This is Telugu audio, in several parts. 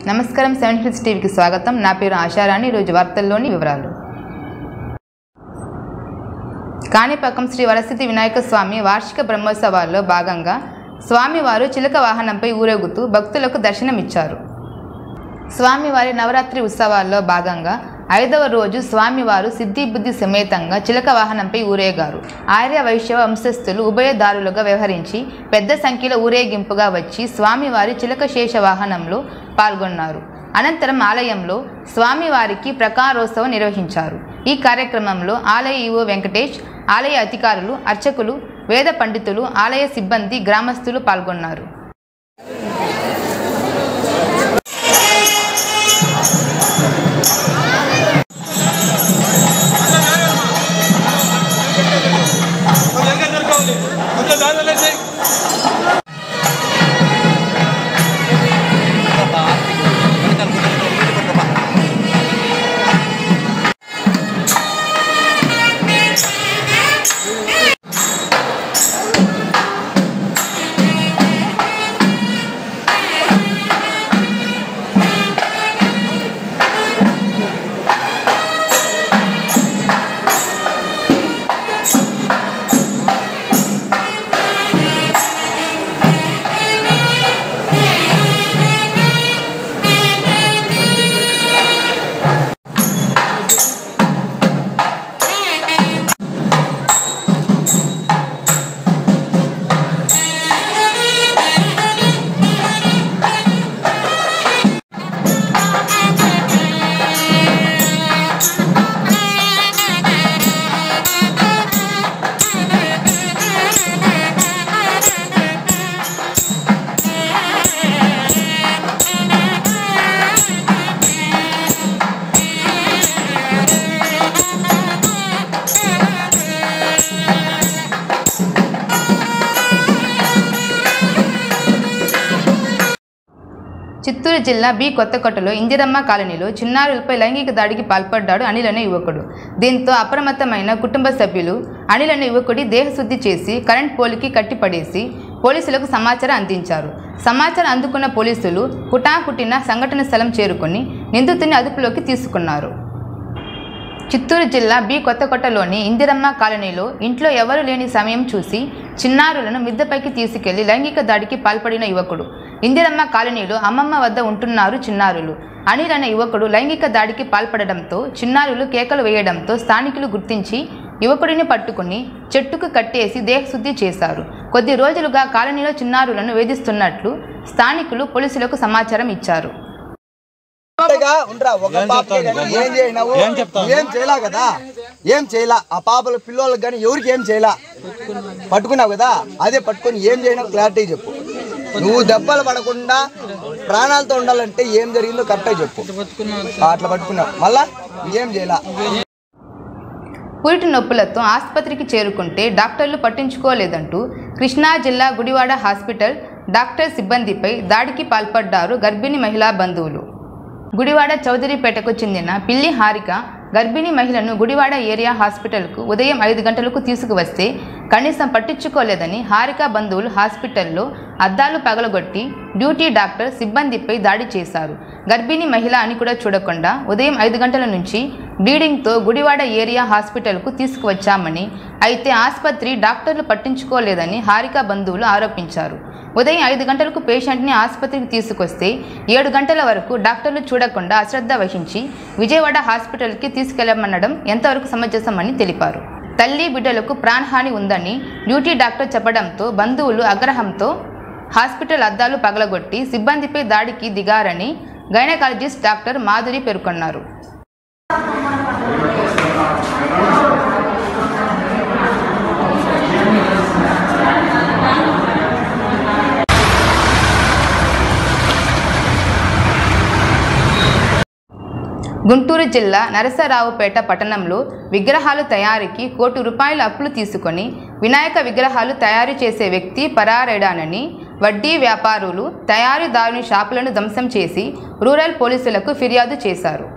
నమస్కారం సెవెన్ హిల్స్ టీవీకి స్వాగతం నా పేరు ఆశారాణి ఈరోజు వార్తల్లోని వివరాలు కాణిపాకం శ్రీ వరసిద్ధి వినాయక స్వామి వార్షిక బ్రహ్మోత్సవాల్లో భాగంగా స్వామివారు చిలక వాహనంపై ఊరేగుతూ భక్తులకు దర్శనమిచ్చారు స్వామివారి నవరాత్రి ఉత్సవాల్లో భాగంగా ఐదవ రోజు స్వామివారు సిద్ధి బుద్ధి సమేతంగా చిలక వాహనంపై ఊరేగారు ఆర్య వైశ్యవ వంశస్థులు ఉభయదారులుగా వ్యవహరించి పెద్ద సంఖ్యలో ఊరేగింపుగా వచ్చి స్వామివారి చిలక శేష వాహనంలో పాల్గొన్నారు అనంతరం ఆలయంలో స్వామివారికి ప్రకారోత్సవం నిర్వహించారు ఈ కార్యక్రమంలో ఆలయ ఈవో వెంకటేష్ ఆలయ అధికారులు అర్చకులు వేద పండితులు ఆలయ సిబ్బంది గ్రామస్తులు పాల్గొన్నారు కొంచెం ఇంకా దొరకాలి కొంచెం దాని వల్ల చిత్తూరు జిల్లా బి కొత్తకోటలో ఇందిరమ్మ కాలనీలో చిన్నారులపై లైంగిక దాడికి పాల్పడ్డాడు అనిల్ అనే యువకుడు దీంతో అప్రమత్తమైన కుటుంబ సభ్యులు అనిల్ అనే యువకుడి దేహశుద్ధి చేసి కరెంట్ పోలికి కట్టిపడేసి పోలీసులకు సమాచారం అందించారు సమాచారం అందుకున్న పోలీసులు హుటాహుటిన సంఘటన స్థలం చేరుకొని నిందితుని అదుపులోకి తీసుకున్నారు చిత్తూరు జిల్లా బి కొత్తకోటలోని ఇందిరమ్మ కాలనీలో ఇంట్లో ఎవరు లేని సమయం చూసి చిన్నారులను మిద్దెపైకి తీసుకెళ్లి లైంగిక దాడికి పాల్పడిన యువకుడు ఇందిరమ్మ కాలనీలో అమ్మమ్మ వద్ద ఉంటున్నారు చిన్నారులు అనిల్ అనే యువకుడు లైంగిక దాడికి పాల్పడడంతో చిన్నారులు కేకలు వేయడంతో స్థానికులు గుర్తించి యువకుడిని పట్టుకుని చెట్టుకు కట్టేసి దేహశుద్ధి చేశారు కొద్ది రోజులుగా కాలనీలో చిన్నారులను వేధిస్తున్నట్లు స్థానికులు పోలీసులకు సమాచారం ఇచ్చారు అంతేగా ఉండరా ఒక పాపకే గాని ఏం చేయనావు ఏం చేయలా కదా ఏం చేయలా ఆ పాపల పిల్లలకు కానీ ఎవరికి ఏం చేయలా పట్టుకున్నావు కదా అదే పట్టుకొని ఏం చేయనావు క్లారిటీ చెప్పు నువ్వు దెబ్బలు పడకుండా ప్రాణాలతో ఉండాలంటే ఏం జరిగిందో కరెక్ట్గా చెప్పు ఆ, అట్లా పట్టుకున్నావు మళ్ళా ఏం చేయలా పురిటి నొప్పులతో ఆసుపత్రికి చేరుకుంటే డాక్టర్లు పట్టించుకోలేదంటూ కృష్ణా జిల్లా గుడివాడ హాస్పిటల్ డాక్టర్ సిబ్బందిపై దాడికి పాల్పడ్డారు గర్భిణీ మహిళా బంధువులు గుడివాడ చౌదరిపేటకు చెందిన పిల్లి హారిక గర్భిణీ మహిళను గుడివాడ ఏరియా హాస్పిటల్కు ఉదయం ఐదు గంటలకు తీసుకువస్తే కనీసం పట్టించుకోలేదని హారిక బంధువులు హాస్పిటల్లో అద్దాలు పగలగొట్టి డ్యూటీ డాక్టర్ సిబ్బందిపై దాడి చేశారు గర్భిణీ మహిళ అని కూడా చూడకుండా ఉదయం ఐదు గంటల నుంచి బ్లీడింగ్తో గుడివాడ ఏరియా హాస్పిటల్కు తీసుకువచ్చామని అయితే ఆసుపత్రి డాక్టర్లు పట్టించుకోలేదని హారిక బంధువులు ఆరోపించారు ఉదయం ఐదు గంటలకు పేషెంట్ని ఆసుపత్రికి తీసుకొస్తే ఏడు గంటల వరకు డాక్టర్లు చూడకుండా అశ్రద్ధ వహించి విజయవాడ హాస్పిటల్కి తీసుకెళ్లమనడం ఎంతవరకు సమంజసమని తెలిపారు తల్లి బిడ్డలకు ప్రాణహాని ఉందని డ్యూటీ డాక్టర్ చెప్పడంతో బంధువులు ఆగ్రహంతో హాస్పిటల్ అద్దాలు పగలగొట్టి సిబ్బందిపై దాడికి దిగారని గైనకాలజిస్ట్ డాక్టర్ మాధురి పేర్కొన్నారు గుంటూరు జిల్లా నరసరావుపేట పట్టణంలో విగ్రహాలు తయారీకి కోటి రూపాయల అప్పులు తీసుకొని వినాయక విగ్రహాలు తయారు చేసే వ్యక్తి పరారేడానని వడ్డీ వ్యాపారులు తయారీదారుని షాపులను ధ్వంసం చేసి రూరల్ పోలీసులకు ఫిర్యాదు చేశారు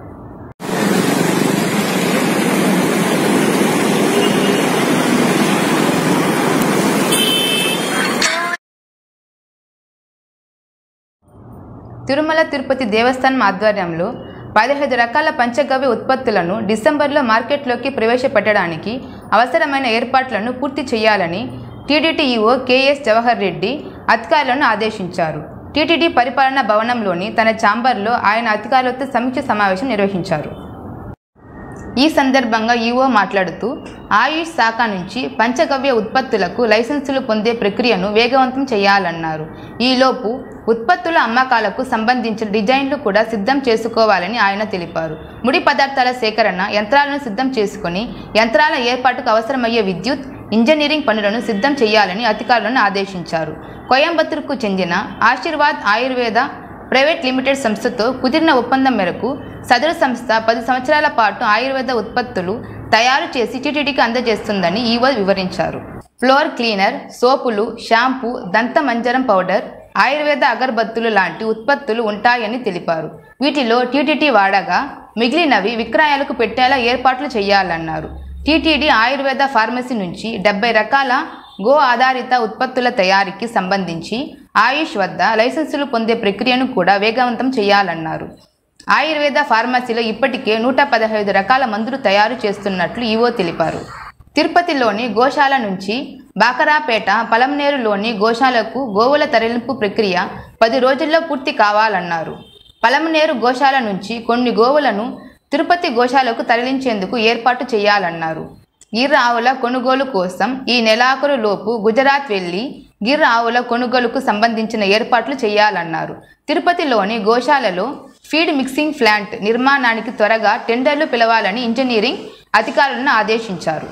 తిరుమల తిరుపతి దేవస్థానం ఆధ్వర్యంలో పదిహేదు రకాల పంచగవ్య ఉత్పత్తులను డిసెంబర్లో మార్కెట్లోకి ప్రవేశపెట్టడానికి అవసరమైన ఏర్పాట్లను పూర్తి చేయాలని TDT EO KS Jawahar Reddy అధికారులను ఆదేశించారు టీటీడీ పరిపాలనా భవనంలోని తన ఛాంబర్లో ఆయన అధికారులతో సమీక్ష సమావేశం నిర్వహించారు ఈ సందర్భంగా ఈఓ మాట్లాడుతూ ఆయుష్ శాఖ నుంచి పంచగవ్య ఉత్పత్తులకు లైసెన్సులు పొందే ప్రక్రియను వేగవంతం చేయాలన్నారు ఈలోపు ఉత్పత్తుల అమ్మకాలకు సంబంధించిన డిజైన్లు కూడా సిద్ధం చేసుకోవాలని ఆయన తెలిపారు ముడి పదార్థాల సేకరణ యంత్రాలను సిద్ధం చేసుకుని యంత్రాల ఏర్పాటుకు అవసరమయ్యే విద్యుత్ ఇంజనీరింగ్ పనులను సిద్ధం చేయాలని అధికారులను ఆదేశించారు కోయంబత్తూరుకు చెందిన ఆశీర్వాద్ ఆయుర్వేద ప్రైవేట్ లిమిటెడ్ సంస్థతో కుదిరిన ఒప్పందం మేరకు సదరు సంస్థ పది సంవత్సరాల పాటు ఆయుర్వేద ఉత్పత్తులు తయారు చేసి టీటీడీకి అందజేస్తుందని ఈవో వివరించారు ఫ్లోర్ క్లీనర్ సోపులు షాంపూ దంత మంజరం పౌడర్ ఆయుర్వేద అగరబత్తులు లాంటి ఉత్పత్తులు ఉంటాయని తెలిపారు వీటిలో టీటీటీ వాడగా మిగిలినవి విక్రయాలకు పెట్టేలా ఏర్పాట్లు చేయాలన్నారు టీటీడీ ఆయుర్వేద ఫార్మసీ నుంచి డెబ్బై రకాల గో ఆధారిత ఉత్పత్తుల తయారీకి సంబంధించి ఆయుష్ వద్ద లైసెన్సులు పొందే ప్రక్రియను కూడా వేగవంతం చేయాలన్నారు ఆయుర్వేద ఫార్మసీలో ఇప్పటికే నూట పదహైదు రకాల మందులు తయారు చేస్తున్నట్లు ఈవో తెలిపారు తిరుపతిలోని గోశాల నుంచి బాకరాపేట పలమనేరులోని గోశాలకు గోవుల తరలింపు ప్రక్రియ పది రోజుల్లో పూర్తి కావాలన్నారు పలమనేరు గోశాల నుంచి కొన్ని గోవులను తిరుపతి గోశాలకు తరలించేందుకు ఏర్పాటు చేయాలన్నారు గిర్ ఆవుల కొనుగోలు కోసం ఈ నెలాఖరు లోపు గుజరాత్ వెళ్లి గిర్ ఆవుల కొనుగోలుకు సంబంధించిన ఏర్పాట్లు చేయాలన్నారు తిరుపతిలోని గోశాలలో ఫీడ్ మిక్సింగ్ ప్లాంట్ నిర్మాణానికి త్వరగా టెండర్లు పిలవాలని ఇంజనీరింగ్ అధికారులను ఆదేశించారు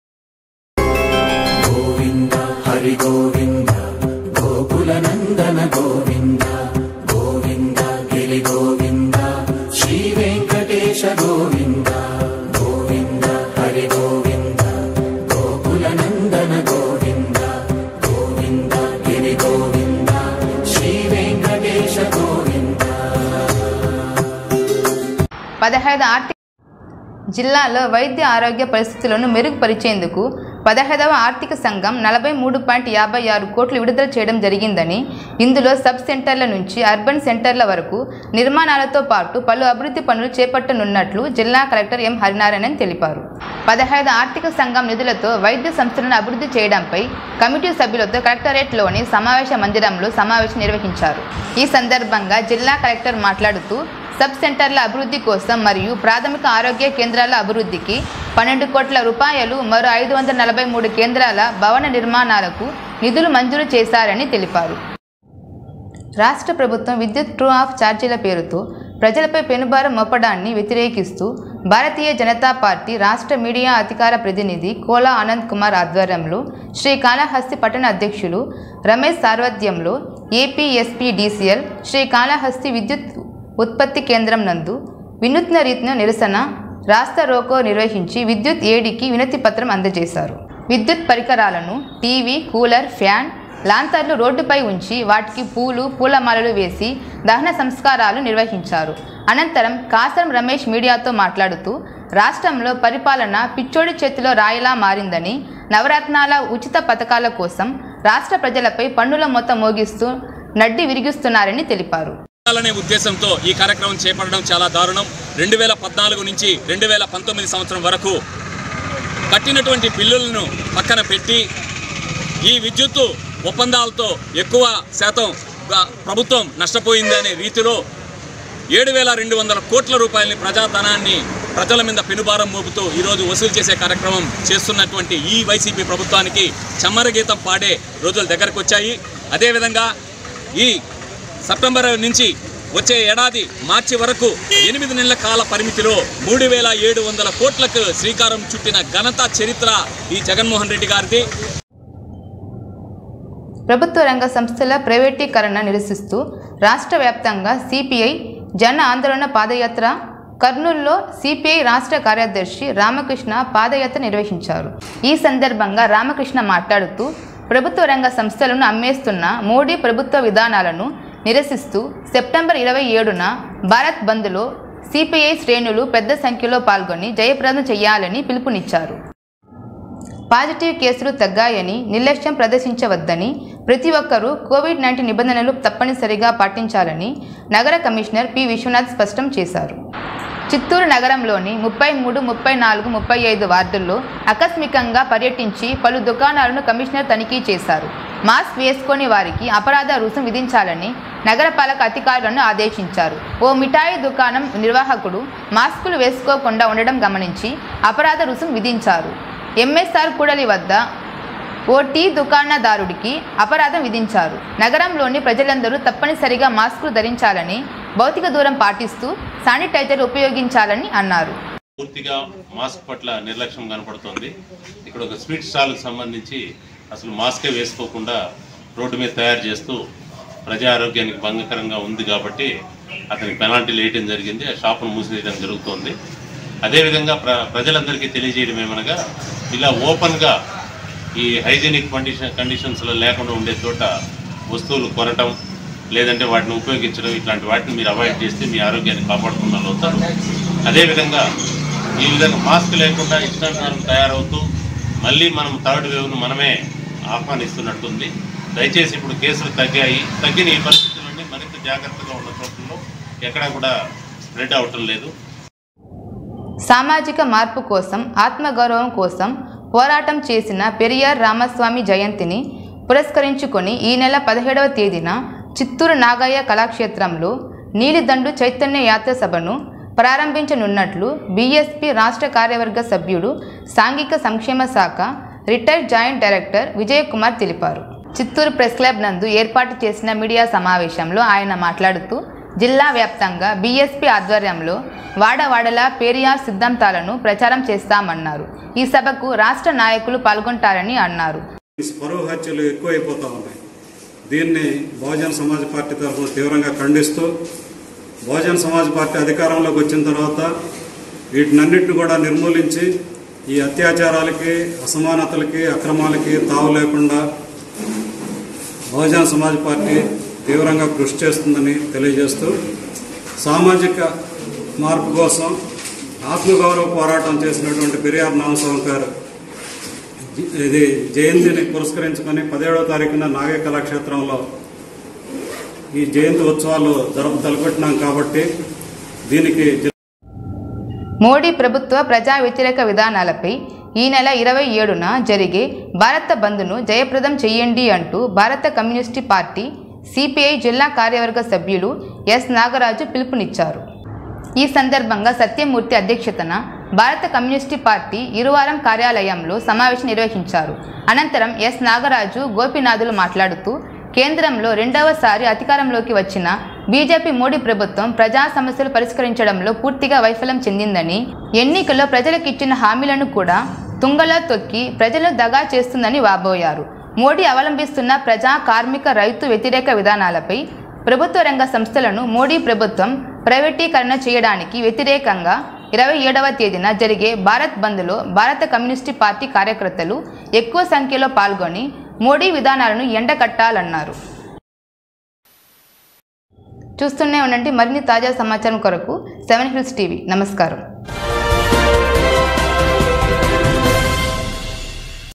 పదహైదు ఆర్థిక జిల్లాలో వైద్య ఆరోగ్య పరిస్థితులను మెరుగుపరిచేందుకు పదహైదవ ఆర్థిక సంఘం నలభై మూడు పాయింట్ యాభై ఆరు కోట్లు విడుదల చేయడం జరిగిందని ఇందులో సబ్ సెంటర్ల నుంచి అర్బన్ సెంటర్ల వరకు నిర్మాణాలతో పాటు పలు అభివృద్ధి పనులు చేపట్టనున్నట్లు జిల్లా కలెక్టర్ ఎం హరినారాయణన్ తెలిపారు పదహైదు ఆర్థిక సంఘం నిధులతో వైద్య సంస్థలను అభివృద్ధి చేయడంపై కమిటీ సభ్యులతో కలెక్టరేట్లోని సమావేశ మందిరంలో సమావేశం నిర్వహించారు ఈ సందర్భంగా జిల్లా కలెక్టర్ మాట్లాడుతూ సబ్ సెంటర్ల అభివృద్ధి కోసం మరియు ప్రాథమిక ఆరోగ్య కేంద్రాల అభివృద్ధికి పన్నెండు కోట్ల రూపాయలు మరో ఐదు వందల నలభై మూడు కేంద్రాల భవన నిర్మాణాలకు నిధులు మంజూరు చేశారని తెలిపారు రాష్ట్ర ప్రభుత్వం విద్యుత్ ట్రూ ఆఫ్ ఛార్జీల పేరుతో ప్రజలపై పెనుభారం మోపడాన్ని వ్యతిరేకిస్తూ భారతీయ జనతా పార్టీ రాష్ట్ర మీడియా అధికార ప్రతినిధి కోలా ఆనంద్ కుమార్ ఆధ్వర్యంలో శ్రీ కాళహస్తి పట్టణ అధ్యక్షులు రమేష్ సార్వధ్యంలో ఏపీఎస్పీ డీసీఎల్ శ్రీ కాళహస్తి విద్యుత్ ఉత్పత్తి కేంద్రం నందు వినూత్న రీతిన నిరసన రాస్తా రోకో నిర్వహించి విద్యుత్ ఏడికి వినతి పత్రం అందజేశారు విద్యుత్ పరికరాలను టీవీ కూలర్ ఫ్యాన్ లాంతర్లు రోడ్డుపై ఉంచి వాటికి పూలు పూలమాలలు వేసి దహన సంస్కారాలు నిర్వహించారు అనంతరం కాసరం రమేష్ మీడియాతో మాట్లాడుతూ రాష్ట్రంలో పరిపాలన పిచ్చోడి చేతిలో రాయిలా మారిందని నవరత్నాల ఉచిత పథకాల కోసం రాష్ట్ర ప్రజలపై పన్నుల మొత్త మోగిస్తూ నడ్డి విరిగిస్తున్నారని తెలిపారు అనే ఉద్దేశంతో ఈ కార్యక్రమం చేపట్టడం చాలా దారుణం రెండు వేల పద్నాలుగు నుంచి రెండు వేల పంతొమ్మిది సంవత్సరం వరకు కట్టినటువంటి బిల్లులను పక్కన పెట్టి ఈ విద్యుత్తు ఒప్పందాలతో ఎక్కువ శాతం గా- ప్రభుత్వం నష్టపోయింది అనే రీతిలో ఏడు వేల రెండు వందల కోట్ల రూపాయలని ప్రజాధనాన్ని ప్రజల మీద పెనుభారం మోపుతూ ఈరోజు వసూలు చేసే కార్యక్రమం చేస్తున్నటువంటి ఈ వైసీపీ ప్రభుత్వానికి చమ్మర గీతం పాడే రోజులు దగ్గరకు వచ్చాయి అదేవిధంగా ఈ సెప్టెంబర్ నుంచి వచ్చే ఏడాది మార్చి వరకు ఎనిమిది నెలల కాల పరిమితిలో మూడు వేల ఏడు వందల కోట్లకు శ్రీకారం చుట్టిన ఘనత చరిత్ర ఈ జగన్మోహన్ రెడ్డి గారిది ప్రభుత్వ రంగ సంస్థల ప్రైవేటీకరణ నిరసిస్తూ రాష్ట్ర వ్యాప్తంగా సిపిఐ జన ఆందోళన పాదయాత్ర కర్నూలులో సిపిఐ రాష్ట్ర కార్యదర్శి రామకృష్ణ పాదయాత్ర నిర్వహించారు ఈ సందర్భంగా రామకృష్ణ మాట్లాడుతూ ప్రభుత్వ రంగ సంస్థలను అమ్మేస్తున్న మోడీ ప్రభుత్వ విధానాలను నిరసిస్తూ సెప్టెంబర్ ఇరవై ఏడున భారత్ బంద్లో సిపిఐ శ్రేణులు పెద్ద సంఖ్యలో పాల్గొని జయప్రదం చేయాలని పిలుపునిచ్చారు పాజిటివ్ కేసులు తగ్గాయని నిర్లక్ష్యం ప్రదర్శించవద్దని ప్రతి ఒక్కరూ కోవిడ్ నైన్టీన్ నిబంధనలు తప్పనిసరిగా పాటించాలని నగర కమిషనర్ పి విశ్వనాథ్ స్పష్టం చేశారు చిత్తూరు నగరంలోని ముప్పై మూడు ముప్పై నాలుగు ముప్పై ఐదు వార్డుల్లో ఆకస్మికంగా పర్యటించి పలు దుకాణాలను కమిషనర్ తనిఖీ చేశారు మాస్క్ వేసుకొని వారికి అపరాధ రుసుం విధించాలని నగరపాలక అధికారులను ఆదేశించారు ఓ మిఠాయి దుకాణం నిర్వాహకుడు మాస్కులు వేసుకోకుండా ఉండడం గమనించి అపరాధ రుసుం విధించారు ఎంఎస్ఆర్ కూడలి వద్ద ఓ టీ దుకాణదారుడికి అపరాధం విధించారు నగరంలోని ప్రజలందరూ తప్పనిసరిగా మాస్కులు ధరించాలని భౌతిక దూరం పాటిస్తూ శానిటైజర్ ఉపయోగించాలని అన్నారు పూర్తిగా మాస్క్ పట్ల నిర్లక్ష్యం కనపడుతోంది ఇక్కడ ఒక స్వీట్ స్టాల్కి సంబంధించి అసలు మాస్కే వేసుకోకుండా రోడ్డు మీద తయారు చేస్తూ ప్రజా ఆరోగ్యానికి భంగకరంగా ఉంది కాబట్టి అతనికి పెనాల్టీలు వేయటం జరిగింది ఆ షాపును మూసివేయడం జరుగుతోంది అదేవిధంగా ప్ర ప్రజలందరికీ తెలియజేయడం ఏమనగా ఇలా ఓపెన్గా ఈ హైజీనిక్ కండిషన్ కండిషన్స్లో లేకుండా ఉండే చోట వస్తువులు కొనటం లేదంటే వాటిని ఉపయోగించడం ఇట్లాంటి వాటిని మీరు అవాయిడ్ చేస్తే మీ ఆరోగ్యాన్ని కాపాడుకున్న వాళ్ళు అవుతారు అదేవిధంగా ఈ విధంగా మాస్క్ లేకుండా ఇష్టానుసారం తయారవుతూ మళ్ళీ మనం థర్డ్ వేవ్ను మనమే ఆహ్వానిస్తున్నట్టుంది దయచేసి ఇప్పుడు కేసులు తగ్గాయి తగ్గిన ఈ పరిస్థితులన్నీ మరింత జాగ్రత్తగా ఉన్న చోట్లలో ఎక్కడా కూడా స్ప్రెడ్ అవటం లేదు సామాజిక మార్పు కోసం ఆత్మగౌరవం కోసం పోరాటం చేసిన పెరియార్ రామస్వామి జయంతిని పురస్కరించుకొని ఈ నెల పదిహేడవ తేదీన చిత్తూరు నాగయ్య కళాక్షేత్రంలో నీలిదండు చైతన్య యాత్ర సభను ప్రారంభించనున్నట్లు బీఎస్పీ రాష్ట్ర కార్యవర్గ సభ్యుడు సాంఘిక సంక్షేమ శాఖ retired joint director Vijay Kumar తెలిపారు చిత్తూరు ప్రెస్ క్లబ్ నందు ఏర్పాటు చేసిన మీడియా సమావేశంలో ఆయన మాట్లాడుతూ జిల్లా వ్యాప్తంగా బీఎస్పీ ఆధ్వర్యంలో వాడవాడలా పెరియార్ సిద్ధాంతాలను ప్రచారం చేస్తామన్నారు ఈ సభకు రాష్ట్ర నాయకులు పాల్గొంటారని అన్నారు ఈ పరువు హత్యలు ఎక్కువైపోతా ఉన్నాయి దీన్ని బహుజన సమాజ్ పార్టీ తరఫున తీవ్రంగా ఖండిస్తూ బహుజన సమాజ్ పార్టీ అధికారంలోకి వచ్చిన తర్వాత వీటినన్నింటిని కూడా నిర్మూలించి ఈ అత్యాచారాలకి అసమానతలకి అక్రమాలకి తావు లేకుండా బహుజన సమాజ్ పార్టీ తీవ్రంగా కృషి చేస్తుందని తెలియజేస్తూ సామాజిక మార్పు కోసం ఆత్మగౌరవ పోరాటం చేసినటువంటి పెరియార్ నామస్వామి గారు ఇది జయంతిని పురస్కరించుకొని పదిహేడవ తారీఖున నాగయ్య కళాక్షేత్రంలో ఈ జయంతి ఉత్సవాలు జరుపు తలపెట్టినాం కాబట్టి దీనికి మోడీ ప్రభుత్వ ప్రజా వ్యతిరేక విధానాలపై ఈ నెల ఇరవై ఏడున జరిగే భారత బంద్ను జయప్రదం చేయండి అంటూ భారత కమ్యూనిస్టు పార్టీ సిపిఐ జిల్లా కార్యవర్గ సభ్యులు ఎస్ నాగరాజు పిలుపునిచ్చారు ఈ సందర్భంగా సత్యమూర్తి అధ్యక్షతన భారత కమ్యూనిస్టు పార్టీ ఇరువారం కార్యాలయంలో సమావేశం నిర్వహించారు అనంతరం ఎస్ నాగరాజు గోపినాథులు మాట్లాడుతూ కేంద్రంలో రెండవసారి అధికారంలోకి వచ్చిన బీజేపీ మోడీ ప్రభుత్వం ప్రజా సమస్యలు పరిష్కరించడంలో పూర్తిగా వైఫల్యం చెందిందని ఎన్నికల్లో ప్రజలకు ఇచ్చిన హామీలను కూడా తుంగలో తొక్కి ప్రజలు దగా చేస్తుందని వాబోయారు మోడీ అవలంబిస్తున్న ప్రజా కార్మిక రైతు వ్యతిరేక విధానాలపై ప్రభుత్వ రంగ సంస్థలను మోడీ ప్రభుత్వం ప్రైవేటీకరణ చేయడానికి వ్యతిరేకంగా ఇరవై ఏడవ తేదీన జరిగే భారత్ బంద్లో భారత కమ్యూనిస్టు పార్టీ కార్యకర్తలు ఎక్కువ సంఖ్యలో పాల్గొని మోడీ విధానాలను ఎండకట్టాలన్నారు చూస్తూనే ఉండండి మరిన్ని తాజా సమాచారం కొరకు సెవెన్ హిల్స్ టీవీ నమస్కారం